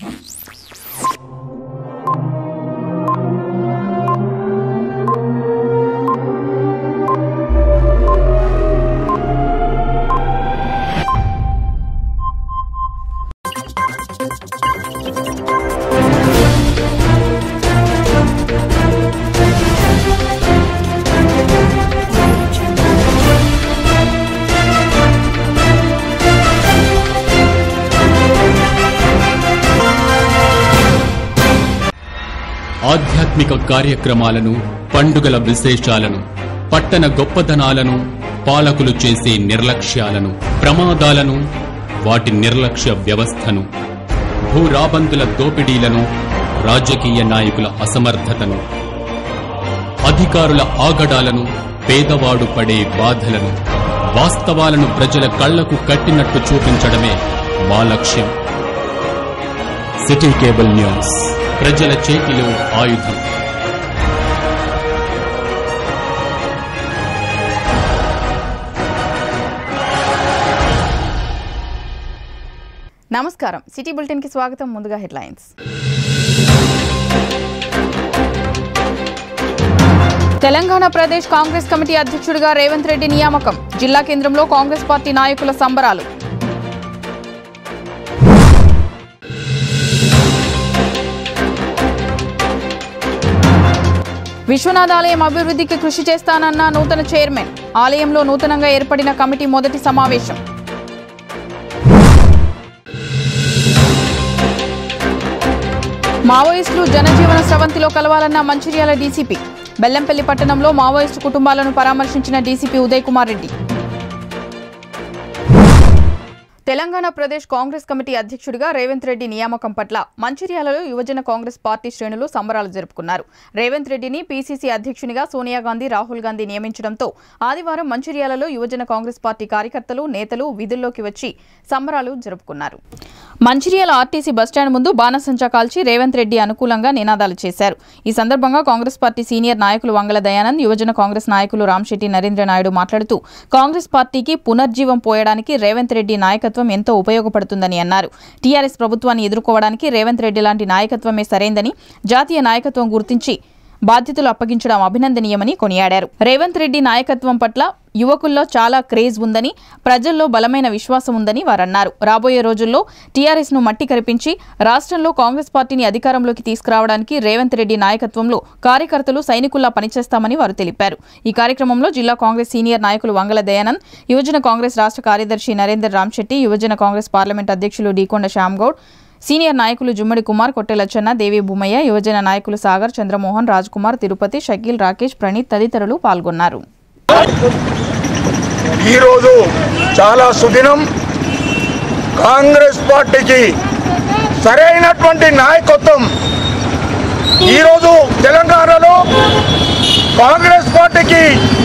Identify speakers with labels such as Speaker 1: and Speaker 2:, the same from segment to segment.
Speaker 1: ఆధ్యాత్మిక కార్యక్రమాలను పండుగల విశేషాలను పట్టణ గొప్పదనాలను పాలకులు చేసే నిర్లక్ష్యాలను ప్రమాదాలను వాటి నిర్లక్ష్య వ్యవస్థను భూరాబందుల దోపిడీలను రాజకీయ నాయకుల అసమర్థతను అధికారుల ఆగడాలను పేదవాడు పడే బాధలను వాస్తవాలను ప్రజల కళ్లకు కట్టినట్టు చూపించడమే మా లక్ష్యం సిటీ కేబుల్ న్యూస్ ప్రజల చేతిలో ఆయుధం
Speaker 2: నమస్కారం సిటీ బులెటిన్ కి స్వాగతం ముందుగా హెడ్లైన్స్ తెలంగాణ ప్రదేశ్ కాంగ్రెస్ కమిటీ అధ్యక్షుడిగా రేవంత్ రెడ్డి నియామకం జిల్లా కేంద్రంలో కాంగ్రెస్ పార్టీ నాయకుల సంబరాలు విశ్వనాథ్ ఆలయం అభివృద్ధికి కృషి చేస్తానన్న నూతన చైర్మన్ ఆలయంలో నూతనంగా ఏర్పడిన కమిటీ మొదటి సమావేశం మావోయిస్టులు జనజీవన స్రవంతిలో కలవాలన్న మంచిర్యాల డీసీపీ బెల్లంపల్లి పట్టణంలో మావోయిస్టు కుటుంబాలను పరామర్శించిన డీసీపీ ఉదయ్ కుమార్ రెడ్డి తెలంగాణ ప్రదేశ్ కాంగ్రెస్ కమిటీ అధ్యక్షుడిగా రేవంత్ రెడ్డి నియామకం పట్ల మంచిర్యాలలో యువజన కాంగ్రెస్ పార్టీ శ్రేణులు సంబరాలు జరుపుకున్నారు రేవంత్ రెడ్డిని పీసీసీ అధ్యక్షునిగా సోనియా గాంధీ రాహుల్ గాంధీ నియమించడంతో ఆదివారం మంచిర్యాలలో యువజన కాంగ్రెస్ పార్టీ కార్యకర్తలు నేతలు విధుల్లోకి వచ్చి సంబరాలు జరుపుకున్నారు మంచిర్యాల ఆర్టీసీ బస్టాండ్ ముందు బాణసంచా కాల్చి రేవంత్ రెడ్డి అనుకూలంగా నినాదాలు చేశారు ఈ సందర్భంగా కాంగ్రెస్ పార్టీ సీనియర్ నాయకులు వంగల దయానంద్ యువజన కాంగ్రెస్ నాయకులు రామ్శెట్టి నరేంద్ర నాయుడు మాట్లాడుతూ కాంగ్రెస్ పార్టీకి పునర్జీవం పోయడానికి రేవంత్ రెడ్డి నాయకత్వం ఎంతో ఉపయోగపడుతుందని అన్నారు టీఆర్ఎస్ ప్రభుత్వాన్ని ఎదుర్కోవడానికి రేవంత్ రెడ్డి లాంటి నాయకత్వమే సరైందని జాతీయ నాయకత్వం గుర్తించి బాధ్యతలు అప్పగించడం అభినందనీయమని కొనియాడారు రేవంత్ రెడ్డి నాయకత్వం పట్ల యువకుల్లో చాలా క్రేజ్ ఉందని ప్రజల్లో బలమైన విశ్వాసం ఉందని వారన్నారు రాబోయే రోజుల్లో టీఆర్ఎస్ ను మట్టి కరిపించి రాష్ట్రంలో కాంగ్రెస్ పార్టీని అధికారంలోకి తీసుకురావడానికి రేవంత్ రెడ్డి నాయకత్వంలో కార్యకర్తలు సైనికుల్లా పనిచేస్తామని వారు తెలిపారు ఈ కార్యక్రమంలో జిల్లా కాంగ్రెస్ సీనియర్ నాయకులు వంగల దయానంద్ యువజన కాంగ్రెస్ రాష్ట్ర కార్యదర్శి నరేందర్ రామ్శెట్టి యువజన కాంగ్రెస్ పార్లమెంట్ అధ్యక్షులు డీకొండ శ్యామ్గౌడ్ సీనియర్ నాయకులు జుమ్మడి కుమార్ కొట్టెలచ్చన్న దేవి భూమయ్య యువజన నాయకులు సాగర్ చంద్రమోహన్ రాజ్ కుమార్ తిరుపతి షకీల్ రాకేష్ ప్రణీత్ తదితరులు పాల్గొన్నారు
Speaker 3: ఈరోజు చాలా సుదినం కాంగ్రెస్ పార్టీకి సరైనటువంటి నాయకత్వం ఈరోజు తెలంగాణలో కాంగ్రెస్ పార్టీకి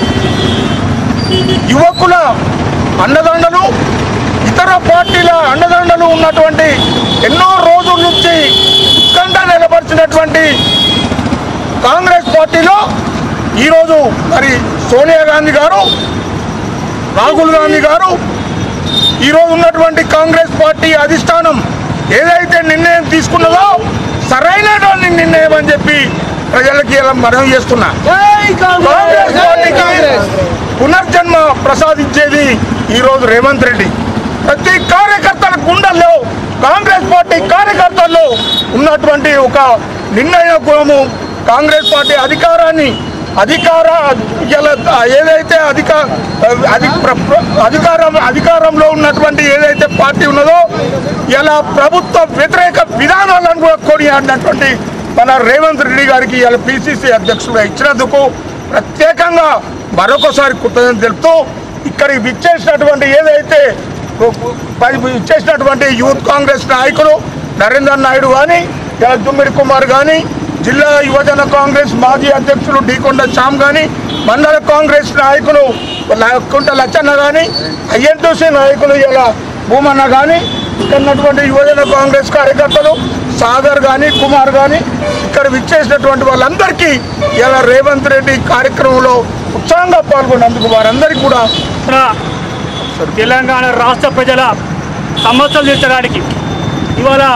Speaker 3: యువకుల అండదండలు ఇతర పార్టీల అండదండలు ఉన్నటువంటి ఎన్నో రోజుల నుంచి ఉత్కంఠ నిలబరిచినటువంటి కాంగ్రెస్ పార్టీలో ఈరోజు మరి సోనియా గాంధీ గారు రాహుల్ గాంధీ గారు ఈరోజు ఉన్నటువంటి కాంగ్రెస్ పార్టీ అధిష్టానం ఏదైతే నిర్ణయం తీసుకున్నదో సరైనటువంటి నిర్ణయం అని చెప్పి ప్రజలకి ఇలా మనవి చేస్తున్నా కాంగ్రెస్ పార్టీకి పునర్జన్మ ప్రసాదించేది ఈరోజు రేవంత్ రెడ్డి ప్రతి కార్యకర్తల గుండెల్లో కాంగ్రెస్ పార్టీ కార్యకర్తల్లో ఉన్నటువంటి ఒక నిర్ణయ గుణము కాంగ్రెస్ పార్టీ అధికారాన్ని అధికార ఇలా ఏదైతే అధిక అధి ప్ర- ప్ర- అధికారం అధికారంలో ఉన్నటువంటి ఏదైతే పార్టీ ఉన్నదో ఇలా ప్రభుత్వ వ్యతిరేక విధానాలను కూడా కొనియాడినటువంటి మన రేవంత్ రెడ్డి గారికి ఇలా పిసిసి అధ్యక్షులుగా ఇచ్చినందుకు ప్రత్యేకంగా మరొకసారి కృతజ్ఞత తెలుపుతూ ఇక్కడికి విచ్చేసినటువంటి ఏదైతే పది ఇచ్చేసినటువంటి యూత్ కాంగ్రెస్ నాయకులు నరేందర్ నాయుడు కానీ ఇలా దుమ్మిడి కుమార్ కానీ జిల్లా యువజన కాంగ్రెస్ మాజీ అధ్యక్షులు డీకొండ శ్యామ్ కానీ మండల కాంగ్రెస్ నాయకులు ల- కుంట లచ్చన్న కానీ ఐఎన్టీసీ నాయకులు ఇలా భూమన్న కానీ ఇక్కడ ఉన్నటువంటి యువజన కాంగ్రెస్ కార్యకర్తలు సాగర్ కానీ కుమార్ కానీ ఇక్కడ విచ్చేసినటువంటి వాళ్ళందరికీ ఇలా రేవంత్ రెడ్డి కార్యక్రమంలో ఉత్సాహంగా పాల్గొన్నందుకు వారందరికీ కూడా
Speaker 4: మన తెలంగాణ రాష్ట్ర ప్రజల సమస్యలు తీర్చడానికి ఇవాళ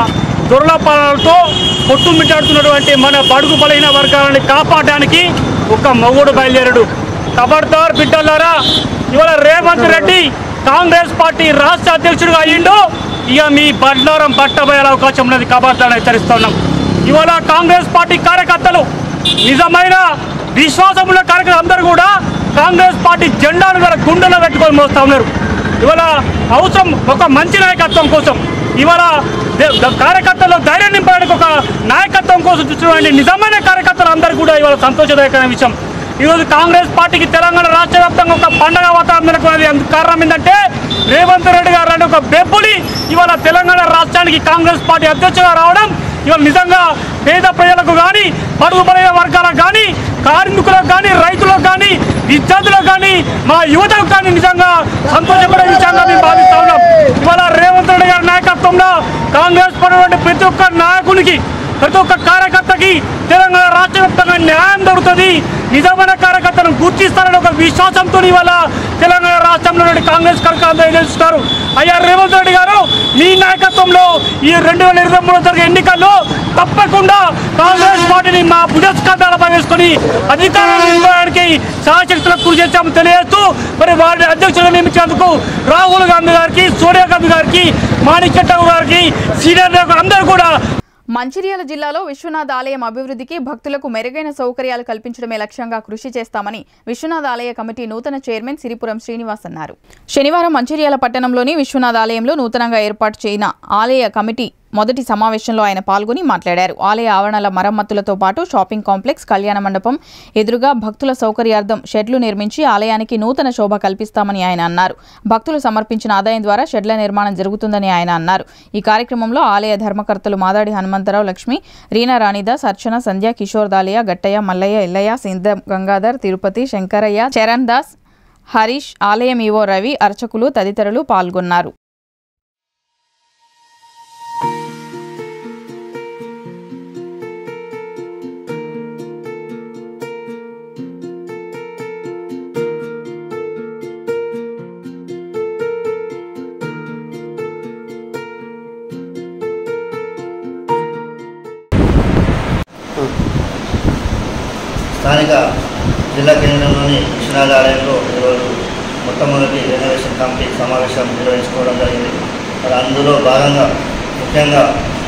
Speaker 4: దుర్లభాలతో కొట్టుమిట్టాడుతున్నటువంటి మన బడుగు బలహీన వర్గాలని కాపాడడానికి ఒక మొగుడు బయలుదేరడు ఖబర్దార్ బిడ్డలారా ఇవాళ రేవంత్ రెడ్డి కాంగ్రెస్ పార్టీ రాష్ట్ర అధ్యక్షుడిగా అయ్యిండు ఇక మీ బడ్లారం పట్టబోయే అవకాశం ఉన్నది ఖబర్దార్ హెచ్చరిస్తున్నాం ఇవాళ కాంగ్రెస్ పార్టీ కార్యకర్తలు నిజమైన విశ్వాసమున్న కార్యకర్తలు అందరూ కూడా కాంగ్రెస్ పార్టీ జెండాను గల గుండెలో పెట్టుకొని మోస్తా ఉన్నారు ఇవాళ అవసరం ఒక మంచి నాయకత్వం కోసం ఇవాళ దే- ద- కార్యకర్తలు ధైర్యం నింపడానికి ఒక నాయకత్వం కోసం చూసినటువంటి నిజమైన కార్యకర్తలు అందరూ కూడా ఇవాళ సంతోషదాయకమైన విషయం ఈరోజు కాంగ్రెస్ పార్టీకి తెలంగాణ రాష్ట్ర వ్యాప్తంగా ఒక పండగ వాతావరణం నెలకొన్నది అందుకు కారణం ఏంటంటే రేవంత్ రెడ్డి గారు అంటే ఒక బెబ్బులి ఇవాళ తెలంగాణ రాష్ట్రానికి కాంగ్రెస్ పార్టీ అధ్యక్షుగా రావడం ఇవాళ నిజంగా పేద ప్రజలకు కానీ బడుగు బలైన వర్గాలకు కానీ కార్మికులకు కానీ రైతులకు కానీ విద్యార్థులకు కానీ మా యువతకు కానీ నిజంగా సంతోషపడే విషయంగా మేము భావిస్తా ఉన్నాం ఇవాళ రేవంత్ రెడ్డి గారి నాయకత్వంలో కాంగ్రెస్ పడినటువంటి ప్రతి ఒక్క నాయకునికి ప్రతి ఒక్క కార్యకర్తకి తెలంగాణ రాష్ట్ర వ్యాప్తంగా న్యాయం దొరుకుతుంది నిజమైన కార్యకర్తను గుర్తిస్తారని ఒక విశ్వాసంతో ఇవాళ తెలంగాణ రాష్ట్రంలో కాంగ్రెస్ కార్యకర్తలు ఎదురుస్తున్నారు అయ్యా రేవంత్ రెడ్డి గారు మీ నాయకత్వంలో ఈ రెండు వేల ఇరవై మూడు జరిగే ఎన్నికల్లో తప్పకుండా కాంగ్రెస్ పార్టీని మా భుజస్కంధాలపై వేసుకొని అధికారాన్ని నిలబడడానికి సహశక్తులకు కృషి చేస్తామని తెలియజేస్తూ మరి వారిని అధ్యక్షులు నియమించేందుకు రాహుల్ గాంధీ గారికి సోనియా గాంధీ గారికి మాణిక్యట్టావు గారికి సీనియర్ నాయకులు అందరూ కూడా
Speaker 2: మంచిర్యాల జిల్లాలో విశ్వనాథ్ ఆలయం అభివృద్ధికి భక్తులకు మెరుగైన సౌకర్యాలు కల్పించడమే లక్ష్యంగా కృషి చేస్తామని విశ్వనాథ్ ఆలయ కమిటీ నూతన చైర్మన్ సిరిపురం శ్రీనివాస్ అన్నారు శనివారం మంచిర్యాల పట్టణంలోని విశ్వనాథ్ ఆలయంలో నూతనంగా ఏర్పాటు చేయన ఆలయ కమిటీ మొదటి సమావేశంలో ఆయన పాల్గొని మాట్లాడారు ఆలయ ఆవరణల మరమ్మతులతో పాటు షాపింగ్ కాంప్లెక్స్ కళ్యాణ మండపం ఎదురుగా భక్తుల సౌకర్యార్థం షెడ్లు నిర్మించి ఆలయానికి నూతన శోభ కల్పిస్తామని ఆయన అన్నారు భక్తులు సమర్పించిన ఆదాయం ద్వారా షెడ్ల నిర్మాణం జరుగుతుందని ఆయన అన్నారు ఈ కార్యక్రమంలో ఆలయ ధర్మకర్తలు మాదాడి హనుమంతరావు లక్ష్మి రీనా రాణిదాస్ అర్చన సంధ్య కిషోర్ దాలియా గట్టయ్య మల్లయ్య ఎల్లయ్య సింధ గంగాధర్ తిరుపతి శంకరయ్య చరణ్ దాస్ హరీష్ ఆలయం ఈవో రవి అర్చకులు తదితరులు పాల్గొన్నారు
Speaker 5: స్థానిక జిల్లా కేంద్రంలోని విశ్వనాథ ఆలయంలో ఈరోజు మొట్టమొదటి రెనోవేషన్ కమిటీ సమావేశం నిర్వహించుకోవడం జరిగింది మరి అందులో భాగంగా ముఖ్యంగా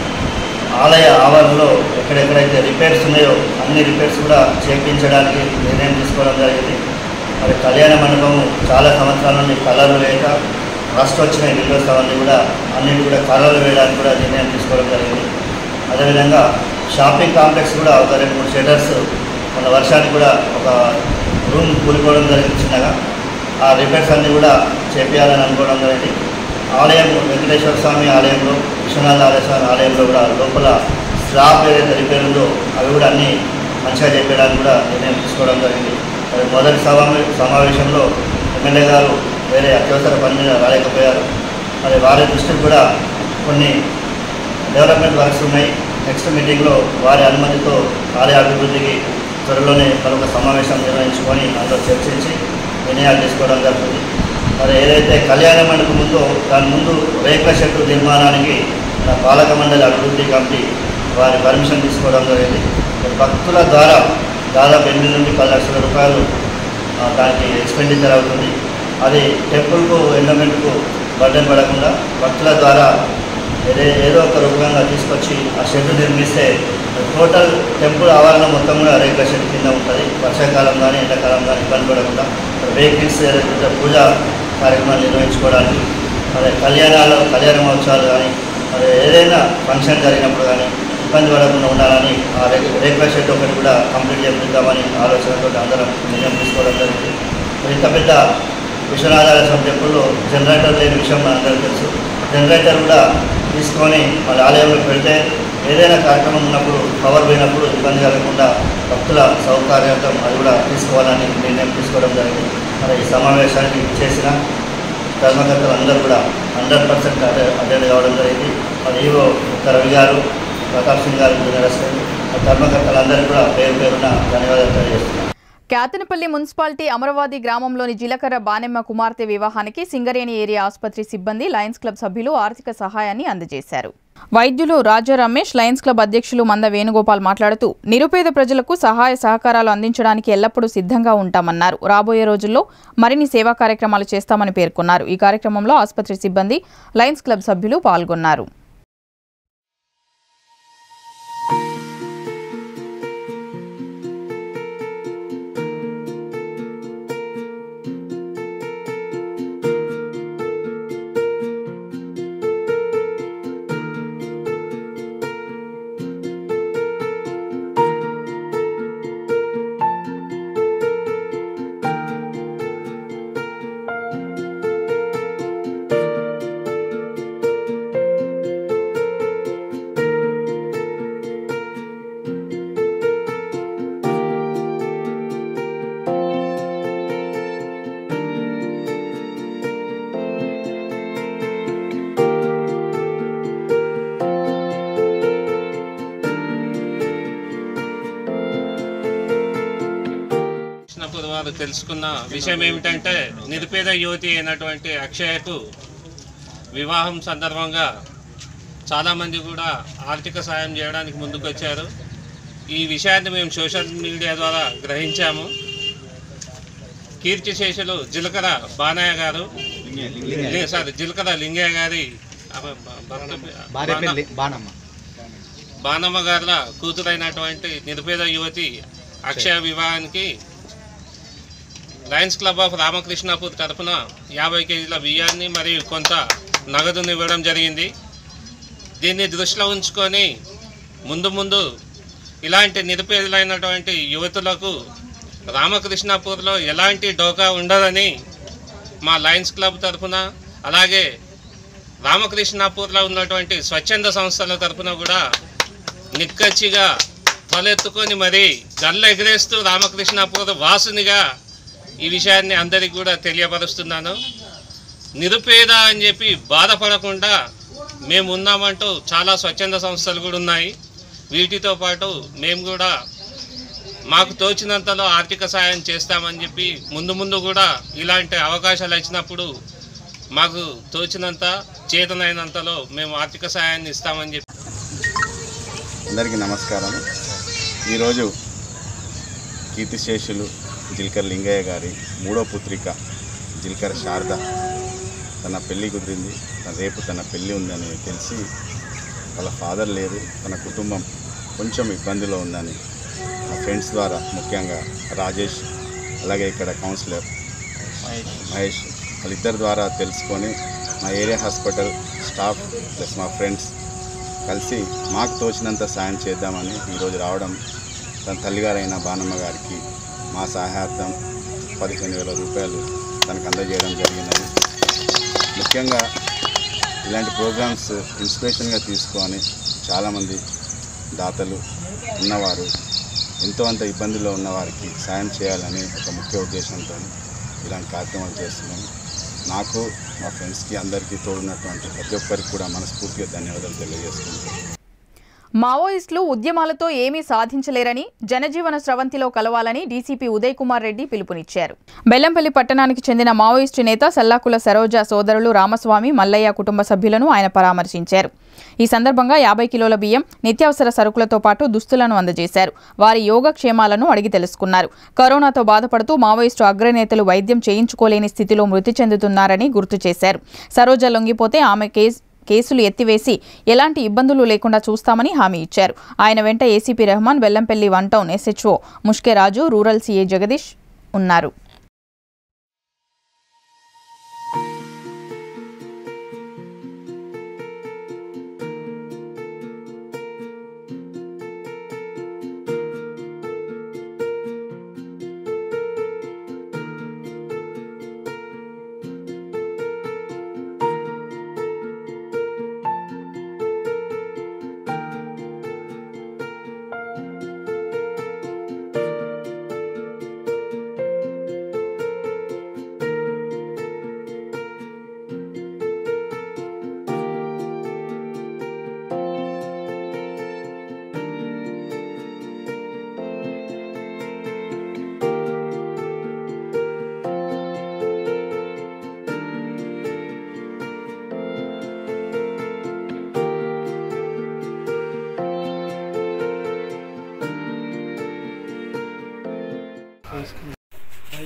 Speaker 5: ఆలయ ఆవరణలో ఎక్కడెక్కడైతే రిపేర్స్ ఉన్నాయో అన్ని రిపేర్స్ కూడా చేపించడానికి నిర్ణయం తీసుకోవడం జరిగింది మరి కళ్యాణ మండపము చాలా సంవత్సరాల నుండి కలర్లు లేక ఫస్ట్ వచ్చిన విండోస్ అవన్నీ కూడా అన్నిటి కూడా కలర్లు వేయడానికి కూడా నిర్ణయం తీసుకోవడం జరిగింది అదేవిధంగా షాపింగ్ కాంప్లెక్స్ కూడా ఒక రెండు మూడు షెడర్స్ మన వర్షానికి కూడా ఒక రూమ్ కూలిపోవడం జరిగింది చిన్నగా ఆ రిపేర్స్ అన్నీ కూడా చేపించాలని అనుకోవడం జరిగింది ఆలయం వెంకటేశ్వర స్వామి ఆలయంలో విశ్వనాథ ఆలయ స్వామి ఆలయంలో కూడా లోపల స్లాబ్ ఏదైతే రిపేర్ ఉందో అవి కూడా అన్నీ మంచిగా చెప్పడానికి కూడా నిర్ణయం తీసుకోవడం జరిగింది మరి మొదటి సమావే సమావేశంలో ఎమ్మెల్యే గారు వేరే అత్యవసర పని మీద రాలేకపోయారు మరి వారి దృష్టికి కూడా కొన్ని డెవలప్మెంట్ వర్క్స్ ఉన్నాయి నెక్స్ట్ మీటింగ్లో వారి అనుమతితో ఆలయ అభివృద్ధికి త్వరలోనే మరొక సమావేశం నిర్వహించుకొని అందులో చర్చించి నిర్ణయాలు తీసుకోవడం జరుగుతుంది మరి ఏదైతే కళ్యాణ మండపం ఉందో దాని ముందు రేకుల షెడ్డు నిర్మాణానికి మన పాలక మండలి అభివృద్ధి కమిటీ వారి పర్మిషన్ తీసుకోవడం జరిగింది మరి భక్తుల ద్వారా దాదాపు ఎనిమిది నుండి పది లక్షల రూపాయలు ఆ, దానికి ఎక్స్పెండిచర్ అవుతుంది అది టెంపుల్కు ఎండోమెంట్కు బర్డెన్ పడకుండా భక్తుల ద్వారా ఏదే ఏదో ఒక రూపంగా తీసుకొచ్చి ఆ షెడ్ నిర్మిస్తే టోటల్ టెంపుల్ ఆవరణ మొత్తం కూడా రేకుల షెడ్ కింద ఉంటుంది వర్షాకాలం కానీ ఎండాకాలం కానీ ఇబ్బంది పడకుండా వెహికల్స్ ఏదైతే పూజా కార్యక్రమాలు నిర్వహించుకోవడానికి మరి కళ్యాణాలు కళ్యాణ మహోత్సవాలు కానీ మరి ఏదైనా ఫంక్షన్ జరిగినప్పుడు కానీ ఇబ్బంది పడకుండా ఉండాలని ఆ రేకు రేకుల షెడ్ ఒకటి కూడా కంప్లీట్ చేపిద్దామని ఆలోచనతో అందరం నిర్ణయం తీసుకోవడం జరిగింది మరి ఇంత పెద్ద విశ్వనాథాల స్వామి టెంపుల్లో జనరేటర్ లేని విషయం మనందరికీ తెలుసు జనరేటర్ కూడా తీసుకొని వాళ్ళ ఆలయంలో పెడితే ఏదైనా కార్యక్రమం ఉన్నప్పుడు పవర్ పోయినప్పుడు ఇబ్బంది కలగకుండా భక్తుల సౌకర్యార్థం అది కూడా తీసుకోవాలని నిర్ణయం తీసుకోవడం జరిగింది మరి ఈ సమావేశానికి చేసిన ధర్మకర్తలు అందరూ కూడా హండ్రెడ్ పర్సెంట్ అటెండ్ కావడం జరిగింది మరి ఈవో రవి గారు ప్రతాప్ సింగ్ గారు జూనియర్ అసిస్టెంట్ ధర్మకర్తలందరికీ కూడా పేరు పేరున ధన్యవాదాలు తెలియజేస్తున్నాను
Speaker 2: క్యాతనపల్లి మున్సిపాలిటీ అమరవాది గ్రామంలోని జిలకర్ర బానెమ్మ కుమార్తె వివాహానికి సింగరేణి ఏరియా ఆసుపత్రి సిబ్బంది లయన్స్ క్లబ్ సభ్యులు ఆర్థిక సహాయాన్ని అందజేశారు వైద్యులు రాజా రమేష్ లయన్స్ క్లబ్ అధ్యక్షులు మంద వేణుగోపాల్ మాట్లాడుతూ నిరుపేద ప్రజలకు సహాయ సహకారాలు అందించడానికి ఎల్లప్పుడూ సిద్ధంగా ఉంటామన్నారు రాబోయే రోజుల్లో మరిన్ని సేవా కార్యక్రమాలు చేస్తామని పేర్కొన్నారు ఈ కార్యక్రమంలో ఆసుపత్రి సిబ్బంది లయన్స్ క్లబ్ సభ్యులు పాల్గొన్నారు
Speaker 6: వచ్చినప్పుడు వారు తెలుసుకున్న విషయం ఏమిటంటే నిరుపేద యువతి అయినటువంటి అక్షయకు వివాహం సందర్భంగా చాలామంది కూడా ఆర్థిక సాయం చేయడానికి ముందుకొచ్చారు ఈ విషయాన్ని మేము సోషల్ మీడియా ద్వారా గ్రహించాము కీర్తిశేషులు జిలకర బానయ్య గారు లే- సారీ జిలకర లింగయ్య గారి ఆమె భ- భర్త పే- బాణ-
Speaker 7: బాణమ్మ
Speaker 6: బాణమ్మ గారుల కూతురైనటువంటి నిరుపేద యువతి అక్షయ వివాహానికి లయన్స్ క్లబ్ ఆఫ్ రామకృష్ణాపూర్ తరఫున యాభై కేజీల బియ్యాన్ని మరియు కొంత నగదును ఇవ్వడం జరిగింది దీన్ని దృష్టిలో ఉంచుకొని ముందు ముందు ఇలాంటి నిరుపేదలైనటువంటి యువతులకు రామకృష్ణాపూర్లో ఎలాంటి డోకా ఉండదని మా లయన్స్ క్లబ్ తరఫున అలాగే రామకృష్ణాపూర్లో ఉన్నటువంటి స్వచ్ఛంద సంస్థల తరఫున కూడా నిక్కచ్చిగా తలెత్తుకొని మరి గల్ల ఎగిరేస్తూ రామకృష్ణాపూర్ వాసునిగా ఈ విషయాన్ని అందరికీ కూడా తెలియపరుస్తున్నాను నిరుపేద అని చెప్పి బాధపడకుండా మేము ఉన్నామంటూ చాలా స్వచ్ఛంద సంస్థలు కూడా ఉన్నాయి వీటితో పాటు మేము కూడా మాకు తోచినంతలో ఆర్థిక సాయం చేస్తామని చెప్పి ముందు ముందు కూడా ఇలాంటి అవకాశాలు వచ్చినప్పుడు మాకు తోచినంత చేతనైనంతలో మేము ఆర్థిక సాయాన్ని ఇస్తామని చెప్పి
Speaker 8: అందరికీ నమస్కారం ఈరోజు కీర్తిశేషులు జిల్కర్ లింగయ్య గారి మూడో పుత్రిక జిల్కర్ శారద తన పెళ్ళి కుదిరింది తన రేపు తన పెళ్ళి ఉందని తెలిసి వాళ్ళ ఫాదర్ లేరు తన కుటుంబం కొంచెం ఇబ్బందిలో ఉందని మా ఫ్రెండ్స్ ద్వారా ముఖ్యంగా రాజేష్ అలాగే ఇక్కడ కౌన్సిలర్ మహేష్ వాళ్ళిద్దరి ద్వారా తెలుసుకొని మా ఏరియా హాస్పిటల్ స్టాఫ్ ప్లస్ మా ఫ్రెండ్స్ కలిసి మాకు తోచినంత సాయం చేద్దామని ఈరోజు రావడం తన తల్లిగారైన బాణమ్మ గారికి మా సహాయార్థం పదిహేను వేల రూపాయలు తనకు అందజేయడం జరిగినది ముఖ్యంగా ఇలాంటి ప్రోగ్రామ్స్ ఇన్స్పిరేషన్గా తీసుకొని చాలామంది దాతలు ఉన్నవారు ఎంతో అంత ఇబ్బందుల్లో ఉన్నవారికి సాయం చేయాలని ఒక ముఖ్య ఉద్దేశంతో ఇలాంటి కార్యక్రమాలు చేస్తున్నాం నాకు మా ఫ్రెండ్స్కి అందరికీ తోడున్నటువంటి ప్రతి ఒక్కరికి కూడా మనస్ఫూర్తిగా ధన్యవాదాలు తెలియజేసుకుంటున్నాను
Speaker 2: మావోయిస్టులు ఉద్యమాలతో ఏమీ సాధించలేరని జనజీవన స్రవంతిలో కలవాలని డీసీపీ ఉదయ్ కుమార్ రెడ్డి పిలుపునిచ్చారు బెల్లంపల్లి పట్టణానికి చెందిన మావోయిస్టు నేత సల్లాకుల సరోజ సోదరులు రామస్వామి మల్లయ్య కుటుంబ సభ్యులను ఆయన పరామర్శించారు ఈ సందర్భంగా యాభై కిలోల బియ్యం నిత్యావసర సరుకులతో పాటు దుస్తులను అందజేశారు వారి యోగక్షేమాలను అడిగి తెలుసుకున్నారు కరోనాతో బాధపడుతూ మావోయిస్టు అగ్రనేతలు వైద్యం చేయించుకోలేని స్థితిలో మృతి చెందుతున్నారని గుర్తు చేశారు సరోజ లొంగిపోతే ఆమె కేసు కేసులు ఎత్తివేసి ఎలాంటి ఇబ్బందులు లేకుండా చూస్తామని హామీ ఇచ్చారు ఆయన వెంట ACP Rehman Bellampalli one town SHO Mushke Raju rural CA Jagadish ఉన్నారు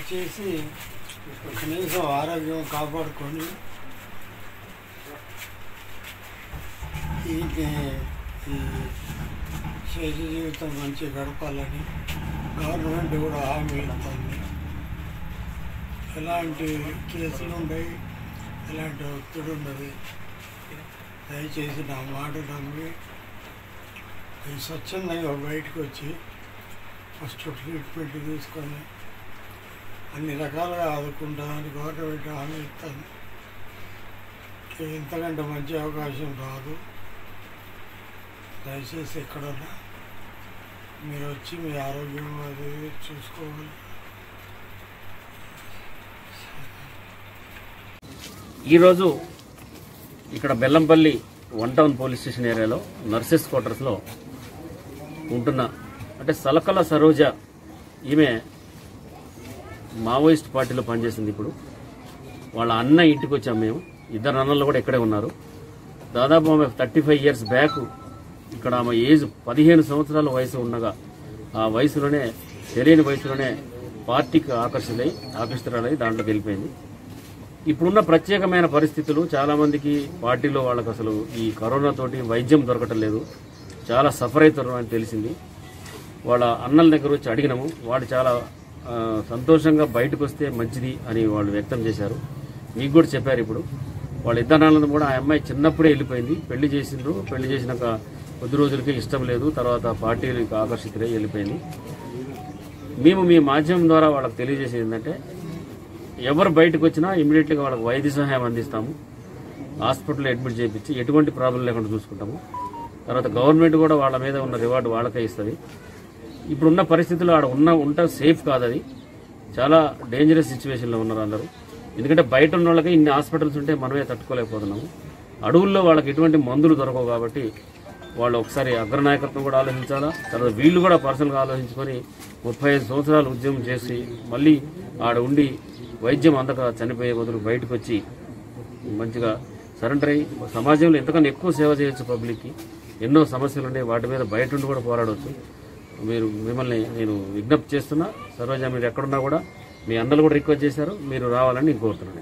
Speaker 7: దయచేసి కనీసం ఆరోగ్యం కాపాడుకొని ఈ ఈ శేష జీవితం మంచి గడపాలని గవర్నమెంట్ కూడా హామీ ఇస్తుంది ఎలాంటి కేసులు ఉన్నాయి ఎలాంటి ఒత్తిడి ఉన్నది దయచేసి నా మాట నమ్మి ఈ స్వచ్ఛందంగా బయటకు వచ్చి ఫస్ట్ ట్రీట్మెంట్ తీసుకొని అన్ని రకాలుగా ఆదుకుంటామని గవర్నమెంట్ హామీ ఇస్తుంది ఇక ఇంతకంటే మంచి అవకాశం రాదు దయచేసి ఎక్కడన్నా మీరు వచ్చి మీ ఆరోగ్యం అది చూసుకోవాలి
Speaker 9: ఈరోజు ఇక్కడ Bellampalli one town police station ఏరియాలో నర్సెస్ క్వార్టర్స్లో ఉంటున్న అంటే సలకల సరోజ ఈమె మావోయిస్ట్ పార్టీలో పనిచేసింది ఇప్పుడు వాళ్ళ అన్న ఇంటికి వచ్చాం మేము ఇద్దరు అన్నలు కూడా ఇక్కడే ఉన్నారు దాదాపు ఆమె థర్టీ ఫైవ్ ఇయర్స్ బ్యాక్ ఇక్కడ ఆమె ఏజ్ పదిహేను సంవత్సరాల వయసు ఉండగా ఆ వయసులోనే తెలియని వయసులోనే పార్టీకి ఆకర్షితులై ఆకర్షితురాలై దాంట్లోకి వెళ్ళిపోయింది ఇప్పుడున్న ప్రత్యేకమైన పరిస్థితులు చాలా మందికి పార్టీలో వాళ్ళకి అసలు ఈ కరోనా తోటి వైద్యం దొరకటం లేదు చాలా సఫర్ అవుతున్నారు అని తెలిసింది వాళ్ళ అన్నల దగ్గర వచ్చి అడిగినాము వాళ్ళు చాలా ఆ, సంతోషంగా బయటకు వస్తే మంచిది అని వాళ్ళు వ్యక్తం చేశారు మీకు కూడా చెప్పారు ఇప్పుడు వాళ్ళ ఇద్దరు కూడా ఆ అమ్మాయి చిన్నప్పుడే వెళ్ళిపోయింది పెళ్లి చేసిండ్రు పెళ్లి చేసినాక కొద్ది రోజులకి ఇష్టం లేదు తర్వాత పార్టీలకు ఆకర్షితులై వెళ్ళిపోయింది మేము మీ మాధ్యమం ద్వారా వాళ్ళకి తెలియజేసేది ఏంటంటే ఎవరు బయటకు వచ్చినా ఇమీడియట్గా వాళ్ళకి వైద్య సహాయం అందిస్తాము హాస్పిటల్లో అడ్మిట్ చేయించి ఎటువంటి ప్రాబ్లం లేకుండా చూసుకుంటాము తర్వాత గవర్నమెంట్ కూడా వాళ్ళ మీద ఉన్న రివార్డు వాళ్ళకే ఇస్తుంది ఇప్పుడున్న పరిస్థితుల్లో ఆడ ఉన్న ఉంట సేఫ్ కాదు అది చాలా డేంజరస్ సిచ్యువేషన్లో ఉన్నారు అందరూ ఎందుకంటే బయట ఉన్న వాళ్ళకి ఇన్ని హాస్పిటల్స్ ఉంటే మనమే తట్టుకోలేకపోతున్నాము అడవుల్లో వాళ్ళకి ఎటువంటి మందులు దొరకవు కాబట్టి వాళ్ళు ఒకసారి అగ్రనాయకత్వం కూడా ఆలోచించాలా తర్వాత వీళ్ళు కూడా పర్సనల్గా ఆలోచించుకొని ముప్పై ఐదు సంవత్సరాలు ఉద్యమం చేసి మళ్ళీ ఆడ ఉండి వైద్యం అందక చనిపోయే బదులు బయటకు వచ్చి మంచిగా సరెండర్ అయ్యి సమాజంలో ఎంతకన్నా ఎక్కువ సేవ చేయొచ్చు పబ్లిక్కి ఎన్నో సమస్యలు ఉన్నాయి వాటి మీద బయట ఉండి కూడా పోరాడవచ్చు మీరు మిమ్మల్ని నేను విజ్ఞప్తి చేస్తున్నా సరోజ మీరు ఎక్కడున్నా కూడా మీ అందరూ కూడా రిక్వెస్ట్ చేశారు మీరు రావాలని నేను కోరుతున్నాను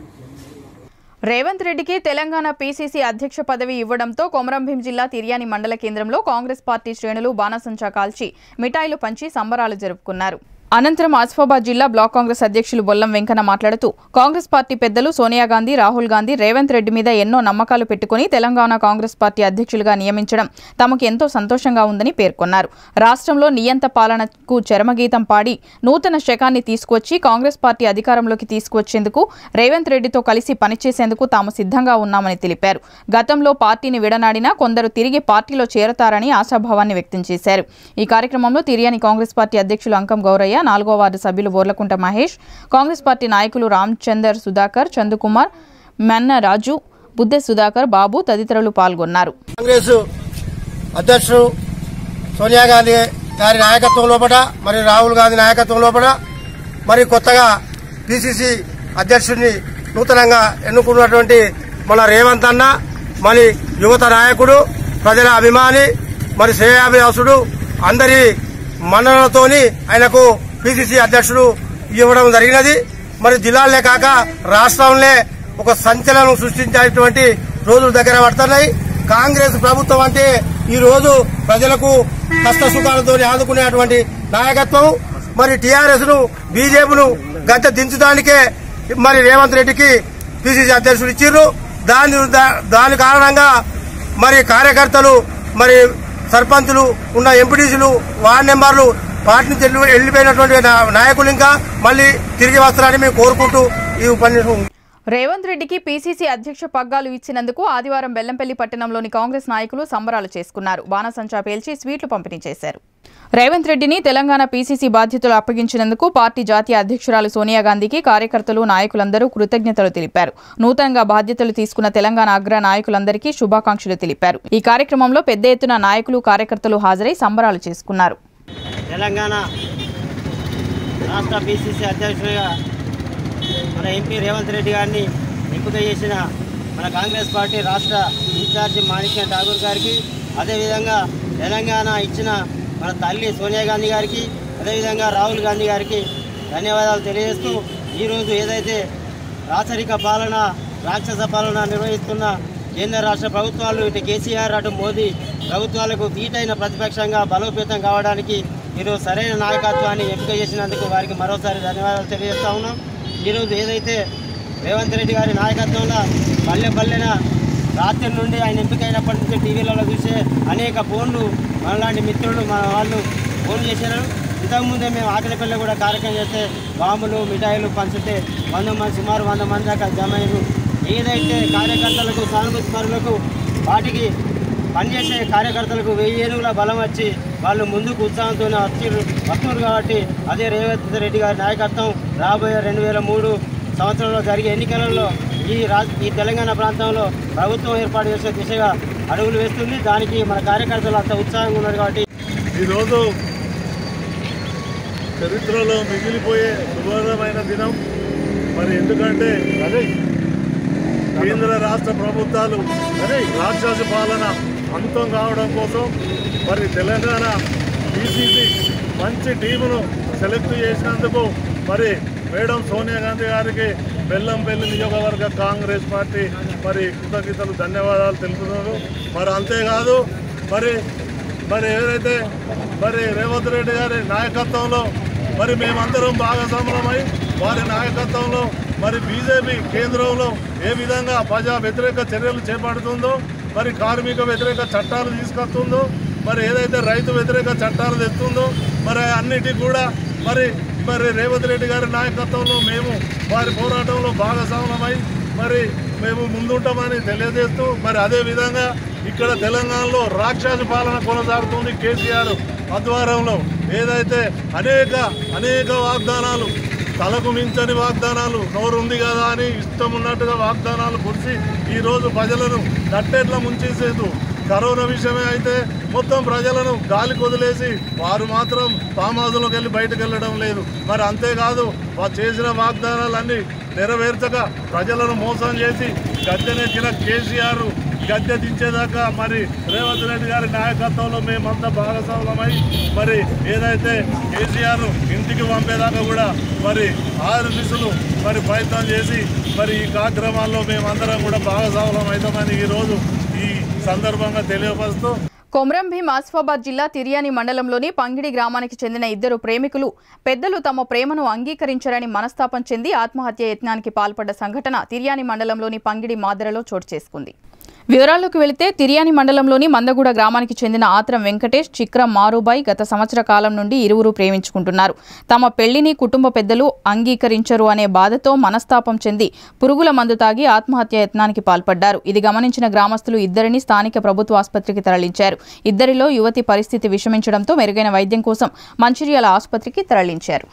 Speaker 2: రేవంత్ రెడ్డికి తెలంగాణ పీసీసీ అధ్యక్ష పదవి ఇవ్వడంతో కొమరంభీం జిల్లా తిర్యాని మండల కేంద్రంలో కాంగ్రెస్ పార్టీ శ్రేణులు బాణసంచా కాల్చి మిఠాయిలు పంచి సంబరాలు జరుపుకున్నారు అనంతరం ఆసిఫాబాద్ జిల్లా బ్లాక్ కాంగ్రెస్ అధ్యక్షులు బొల్లం వెంకన్న మాట్లాడుతూ కాంగ్రెస్ పార్టీ పెద్దలు సోనియా గాంధీ రాహుల్ గాంధీ రేవంత్ రెడ్డి మీద ఎన్నో నమ్మకాలు పెట్టుకుని తెలంగాణ కాంగ్రెస్ పార్టీ అధ్యక్షులుగా నియమించడం తమకు ఎంతో సంతోషంగా ఉందని పేర్కొన్నారు రాష్ట్రంలో నియంత పాలనకు చరమగీతం పాడి నూతన శకాన్ని తీసుకువచ్చి కాంగ్రెస్ పార్టీ అధికారంలోకి తీసుకువచ్చేందుకు రేవంత్ రెడ్డితో కలిసి పనిచేసేందుకు తాము సిద్ధంగా ఉన్నామని తెలిపారు గతంలో పార్టీని విడనాడినా కొందరు తిరిగి పార్టీలో చేరతారని ఆశాభావాన్ని వ్యక్తం చేశారు ఈ కార్యక్రమంలో తిర్యాని కాంగ్రెస్ పార్టీ అధ్యక్షులు అంకం గౌరయ్య నాలుగో వార్డు సభ్యులు బోర్లకుంట మహేష్ కాంగ్రెస్ పార్టీ నాయకులు రామచందర్ సుధాకర్ చందుకుమార్ మెన్న రాజు బుద్దె సుధాకర్ బాబు తదితరులు పాల్గొన్నారు
Speaker 10: కాంగ్రెస్ అధ్యక్షుడు సోనియా గాంధీ గారి నాయకత్వం లోపల మరి రాహుల్ గాంధీ నాయకత్వం లోపల మరి కొత్తగా పిసిసి అధ్యక్షుడిని నూతనంగా ఎన్నుకున్నటువంటి మన రేవంత్ అన్న మరి యువత నాయకుడు ప్రజల అభిమాని మరి శ్రేయాభిలాసుడు అందరి మన్ననలతోని ఆయనకు పిసిసి అధ్యక్షుడు ఇవ్వడం జరిగినది మరి జిల్లాలే కాక రాష్ట్రంలో ఒక సంచలనం సృష్టించేటువంటి రోజులు దగ్గర పడుతున్నాయి కాంగ్రెస్ ప్రభుత్వం అంటే ఈ రోజు ప్రజలకు కష్ట సుఖాలతో ఆదుకునేటువంటి నాయకత్వం మరి టీఆర్ఎస్ ను బీజేపీను గద్దె దించడానికే మరి రేవంత్ రెడ్డికి పిసిసి అధ్యక్షుడు ఇచ్చిర్రు దాని దా- దాని కారణంగా మరి కార్యకర్తలు మరి సర్పంచులు ఉన్న ఎంపీటీసీలు వార్డు మెంబర్లు పార్టీ నుంచి వెళ్ళి- వెళ్ళిపోయినటువంటి నా- నాయకులు ఇంకా మళ్ళీ తిరిగి వస్తారని మేము కోరుకుంటూ ఈ ఉపన్యాసం
Speaker 2: రేవంత్ రెడ్డికి పీసీసీ అధ్యక్ష పగ్గాలు ఇచ్చినందుకు ఆదివారం బెల్లంపల్లి పట్టణంలోని కాంగ్రెస్ నాయకులు సంబరాలు చేసుకున్నారు బాణసంచా పేల్చి స్వీట్లు పంపిణీ చేశారు రేవంత్ రెడ్డిని తెలంగాణ పీసీసీ బాధ్యతలు అప్పగించినందుకు పార్టీ జాతీయ అధ్యక్షురాలు సోనియా గాంధీకి కార్యకర్తలు నాయకులందరూ కృతజ్ఞతలు తెలిపారు నూతనంగా బాధ్యతలు తీసుకున్న తెలంగాణ అగ్ర నాయకులందరికీ శుభాకాంక్షలు తెలిపారు ఈ కార్యక్రమంలో పెద్ద ఎత్తున నాయకులు కార్యకర్తలు హాజరై సంబరాలు చేసుకున్నారు
Speaker 11: తెలంగాణ రాష్ట్ర బీసీసీ అధ్యక్షుడిగా మన ఎంపీ రేవంత్ రెడ్డి గారిని ఎంపిక చేసిన మన కాంగ్రెస్ పార్టీ రాష్ట్ర ఇన్ఛార్జి మాణిక్య ఠాగూర్ గారికి అదేవిధంగా తెలంగాణ ఇచ్చిన మన తల్లి సోనియా గాంధీ గారికి అదేవిధంగా రాహుల్ గాంధీ గారికి ధన్యవాదాలు తెలియజేస్తూ ఈరోజు ఏదైతే రాచరిక పాలన రాక్షస పాలన నిర్వహిస్తున్న కేంద్ర రాష్ట్ర ప్రభుత్వాలు ఇటు కేసీఆర్ అటు మోదీ ప్రభుత్వాలకు ధీటైన ప్రతిపక్షంగా బలోపేతం కావడానికి ఈరోజు సరైన నాయకత్వాన్ని ఎంపిక చేసినందుకు వారికి మరోసారి ధన్యవాదాలు తెలియజేస్తా ఉన్నాం ఈరోజు ఏదైతే రేవంత్ రెడ్డి గారి నాయకత్వంలో పల్లె పల్లెన రాత్రి నుండి ఆయన ఎంపికైనప్పటి నుంచి టీవీలలో చూసే అనేక ఫోన్లు మనలాంటి మిత్రులు మన వాళ్ళు ఫోన్ చేశారు ఇంతకుముందే మేము ఆకలిపల్లి కూడా కార్యక్రమం చేస్తే బాంబులు మిఠాయిలు పంచితే వంద మంది సుమారు వంద మంది దాకా జమ అయ్యారు ఏదైతే కార్యకర్తలకు సానుభూతి పరులకు వాటికి పనిచేసే కార్యకర్తలకు వెయ్యి ఏనుగుల బలం వచ్చి వాళ్ళు ముందుకు ఉత్సాహంతో వచ్చి వస్తున్నారు కాబట్టి అదే రేవంత్ రెడ్డి గారి నాయకత్వం రాబోయే రెండు వేల మూడు సంవత్సరంలో జరిగే ఎన్నికలలో ఈ రా ఈ తెలంగాణ ప్రాంతంలో ప్రభుత్వం ఏర్పాటు చేసే దిశగా అడుగులు వేస్తుంది దానికి మన కార్యకర్తలు అంత ఉత్సాహంగా ఉన్నారు కాబట్టి
Speaker 12: ఈరోజు చరిత్రలో మిగిలిపోయే సువర్ణమైన దినం మరి ఎందుకంటే అదే కేంద్ర రాష్ట్ర ప్రభుత్వాలు అదే రాక్షస పాలన అంతం కావడం కోసం మరి తెలంగాణ బీసీసీ మంచి టీమును సెలెక్ట్ చేసినందుకు మరి మేడం సోనియా గాంధీ గారికి బెల్లంపల్లి నియోజకవర్గ కాంగ్రెస్ పార్టీ మరి కృతజ్ఞతలు ధన్యవాదాలు తెలుపుతున్నారు మరి అంతేకాదు మరి మరి ఏదైతే మరి రేవంత్ రెడ్డి గారి నాయకత్వంలో మరి మేమందరం భాగస్వాములమై వారి నాయకత్వంలో మరి బీజేపీ కేంద్రంలో ఏ విధంగా ప్రజా వ్యతిరేక చర్యలు చేపడుతుందో మరి కార్మిక వ్యతిరేక చట్టాలు తీసుకొస్తుందో మరి ఏదైతే రైతు వ్యతిరేక చట్టాలు తెస్తుందో మరి అన్నిటికీ కూడా మరి మరి రేవంత్ రెడ్డి గారి నాయకత్వంలో మేము వారి పోరాటంలో భాగస్వాములమై మరి మేము ముందుంటామని తెలియజేస్తూ మరి అదే విధంగా ఇక్కడ తెలంగాణలో రాక్షస పాలన కొనసాగుతుంది కేసీఆర్ ఆధ్వర్యంలో ఏదైతే అనేక అనేక వాగ్దానాలు తలకు మించని వాగ్దానాలు నోరుంది కదా అని ఇష్టం ఉన్నట్టుగా వాగ్దానాలు కురిసి ఈరోజు ప్రజలను నట్టేట్ల ముంచేసేదు కరోనా విషయమే అయితే మొత్తం ప్రజలను గాలి కొదిలేసి వారు మాత్రం ఫామ్ హౌస్లోకి వెళ్ళి బయటకు వెళ్ళడం లేదు మరి అంతేకాదు వారు చేసిన వాగ్దానాలన్నీ నెరవేర్చక ప్రజలను మోసం చేసి గద్దెనెక్కిన కేసీఆర్ గద్దె దించేదాకా మరి రేవంత్ రెడ్డి గారి నాయకత్వంలో మేమంతా భాగస్వాములమై మరి ఏదైతే కేసీఆర్ ఇంటికి పంపేదాకా కూడా మరి ఆరు దిశలు మరి ప్రయత్నం చేసి మరి ఈ కార్యక్రమాల్లో మేమందరం కూడా భాగస్వాములం అవుతామని ఈరోజు ఈ సందర్భంగా తెలియపరుస్తూ
Speaker 2: కొమరం భీం ఆసిఫాబాద్ జిల్లా తిర్యాని మండలంలోని పంగిడి గ్రామానికి చెందిన ఇద్దరు ప్రేమికులు పెద్దలు తమ ప్రేమను అంగీకరించారని మనస్తాపం చెంది ఆత్మహత్య యత్నానికి పాల్పడ్డ సంఘటన తిర్యాని మండలంలోని పంగిడి మాదరలో చోటు చేసుకుంది వివరాల్లోకి వెళితే తిర్యాని మండలంలోని మందగూడ గ్రామానికి చెందిన ఆత్రం వెంకటేష్ చిక్రం మారుబాయ్ గత సంవత్సర కాలం నుండి ఇరువురు ప్రేమించుకుంటున్నారు తమ పెళ్లిని కుటుంబ పెద్దలు అంగీకరించరు అనే బాధతో మనస్తాపం చెంది పురుగుల మందు తాగి ఆత్మహత్య యత్నానికి పాల్పడ్డారు ఇది గమనించిన గ్రామస్తులు ఇద్దరిని స్థానిక ప్రభుత్వ ఆసుపత్రికి తరలించారు ఇద్దరిలో యువతి పరిస్థితి విషమించడంతో మెరుగైన వైద్యం కోసం మంచిర్యాల ఆసుపత్రికి తరలించారు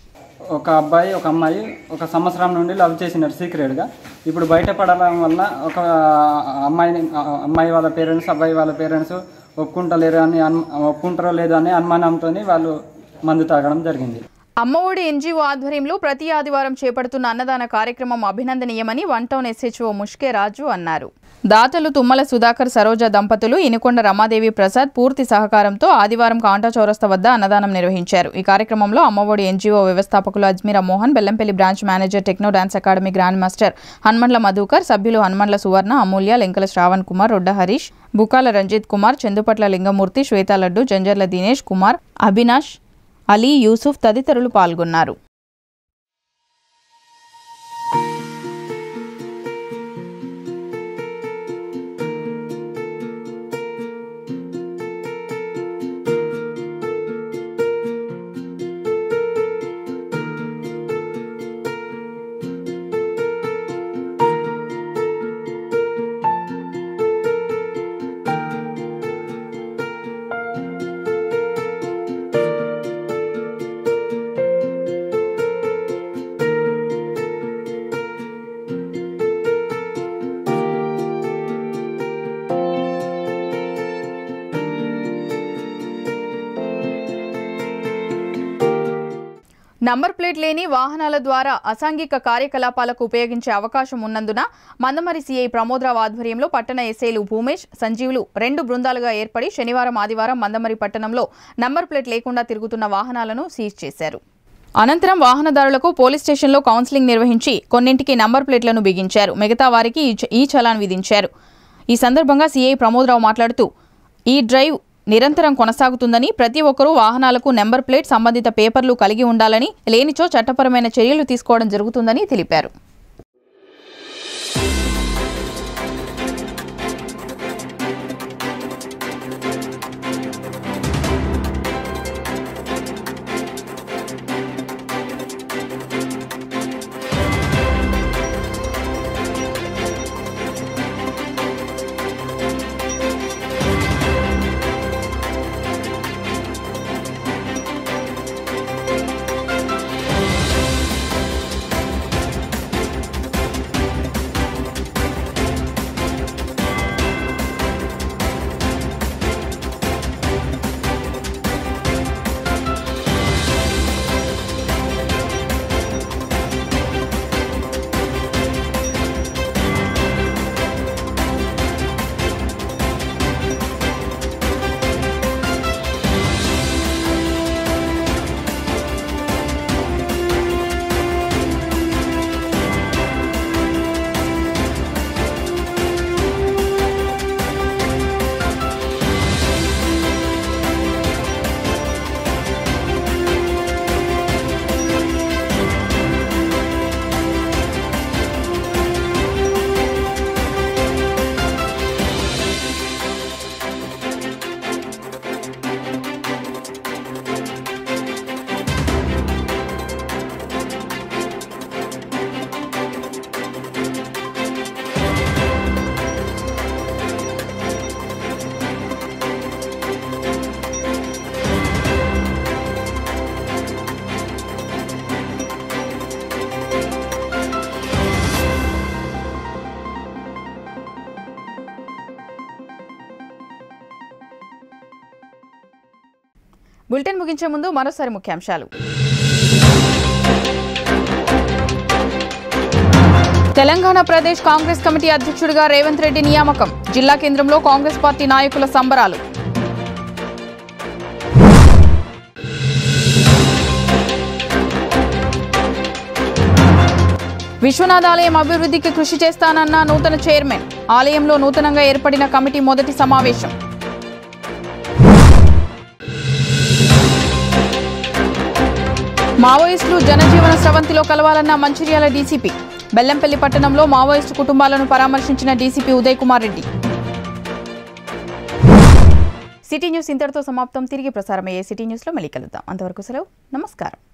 Speaker 13: ఒక అబ్బాయి ఒక అమ్మాయి ఒక సంవత్సరం నుండి లవ్ చేసినారు సీక్రెట్గా ఇప్పుడు బయటపడడం వల్ల ఒక అమ్మాయిని అమ్మాయి వాళ్ళ పేరెంట్స్ అబ్బాయి వాళ్ళ పేరెంట్స్ ఒప్పుకుంటలేరు అని అను ఒప్పుకుంటారో లేదో అనే అనుమానంతో వాళ్ళు మందు తాగడం జరిగింది
Speaker 2: అమ్మఒడి ఎన్జీఓ ఆధ్వర్యంలో ప్రతి ఆదివారం చేపడుతున్న అన్నదాన కార్యక్రమం అభినందనీయమని one town SHO Mushke Raju అన్నారు దాతలు తుమ్మల సుధాకర్ సరోజ దంపతులు ఇనుకొండ రమాదేవి ప్రసాద్ పూర్తి సహకారంతో ఆదివారం కాంటా చౌరస్తా వద్ద అన్నదానం నిర్వహించారు ఈ కార్యక్రమంలో అమ్మఒడి ఎన్జీఓ వ్యవస్థాపకులు Ajmeera Mohan Bellampalli branch manager techno dance academy grand master Hanmandla Madhukar సభ్యులు హన్మండ్ల సువర్ణ అమూల్య లెంకల శ్రావణ్ కుమార్ రొడ్డ హరీష్ బుకాల రంజిత్ కుమార్ చందుపట్ల లింగమూర్తి శ్వేతా లడ్డు జంజర్ల దినేష్ కుమార్ అభినాష్ అలీ యూసుఫ్ తదితరులు పాల్గొన్నారు నంబర్ ప్లేట్ లేని వాహనాల ద్వారా అసాంఘిక కార్యకలాపాలకు ఉపయోగించే అవకాశం ఉన్నందున మందమరి సీఐ ప్రమోదరావు ఆధ్వర్యంలో పట్టణ ఎస్ఐలు భూమేష్ సంజీవులు రెండు బృందాలుగా ఏర్పడి శనివారం ఆదివారం మందమరి పట్టణంలో నంబర్ ప్లేట్ లేకుండా తిరుగుతున్న వాహనాలను సీజ్ చేశారు అనంతరం వాహనదారులకు పోలీస్ స్టేషన్లో కౌన్సిలింగ్ నిర్వహించి కొన్నింటికి నంబర్ ప్లేట్లను బిగించారు మిగతా వారికి ఈ చ- ఈ చలాన్ విధించారు ఈ సందర్భంగా సీఐ ప్రమోదరావు మాట్లాడుతూ ఈ డ్రైవ్ నిరంతరం కొనసాగుతుందని ప్రతి ఒక్కరూ వాహనాలకు నెంబర్ ప్లేట్ సంబంధిత పేపర్లు కలిగి ఉండాలని లేనిచో చట్టపరమైన చర్యలు తీసుకోవడం జరుగుతుందని తెలిపారు బులెటిన్ ముగించే ముందు మరోసారి ముఖ్యాంశాలు తెలంగాణ ప్రదేశ్ కాంగ్రెస్ కమిటీ అధ్యక్షుడిగా రేవంత్ రెడ్డి నియామకం జిల్లా కేంద్రంలో కాంగ్రెస్ పార్టీ నాయకుల సంబరాలు విశ్వనాథ్ ఆలయం అభివృద్ధికి కృషి చేస్తానన్న నూతన చైర్మన్ ఆలయంలో నూతనంగా ఏర్పడిన కమిటీ మొదటి సమావేశం మావోయిస్టులు జనజీవన స్రవంతిలో కలవాలన్న మంచిర్యాల డీసీపీ బెల్లంపల్లి పట్టణంలో మావోయిస్టు కుటుంబాలను పరామర్శించిన DCP Uday Kumar Reddy city news ఇంతటితో సమాప్తం తిరిగి ప్రసారమయ్యే సిటీ న్యూస్లో మళ్ళీ కలుద్దాం అంతవరకు సెలవు నమస్కారం